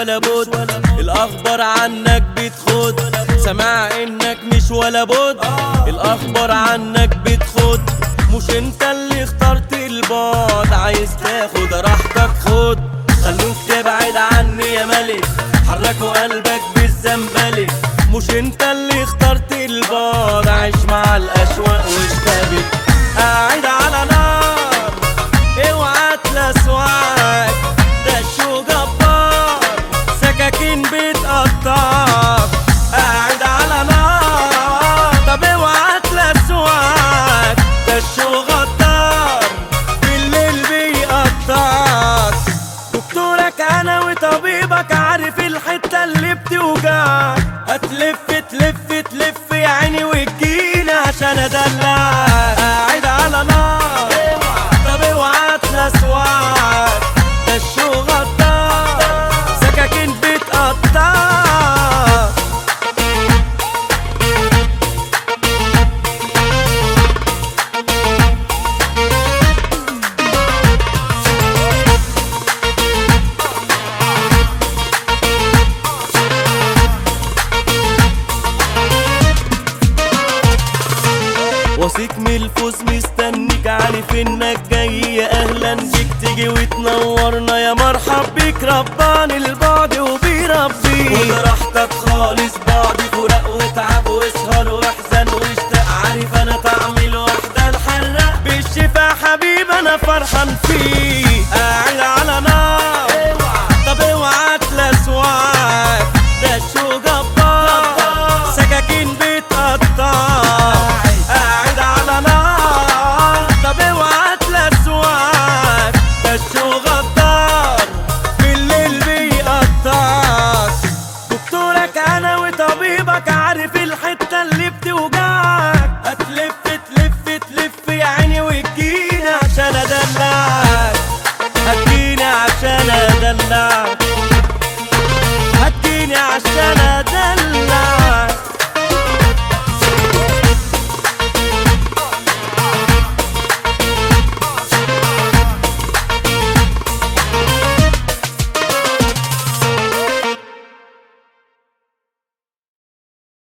ولا بد الاخبار عنك بتخد سمع انك مش ولا بد الاخبار عنك بتخد مش انت اللي اخترت البعد عايز تاخد راحتك خد خلوك تبعد عني يا ملك حركوا قلبك بالزنبلك مش انت اللي اخترت البعد عايش مع الاشواق واشتبك قاعد على نار اوعى تلسوعك ده الشو جبار سكاكين بتقطعك قاعد على نار طب اوعى تلسوعك ده الشو غدار بالليل بيقطعك دكتورك انا وطبيبك عارف الحته اللي بتوجعك هتلف تلف تلف يا عيني وتجيلي عشان ادلعك قاعد على نار طب اوعى تلسوعك ده الشو غدار سكاكين بتقطعك واثق من الفوز مستنيك عارف انك جاي يا اهلا بيك تيجي وتنورنا يا مرحب بيك ربان البعد وبيربيك وده راحتك خالص بعد فراق وتعب واسهر واحزن واشتاق عارف انا طعم الوحدة الحراق بالشفا حبيب انا فرحان فيك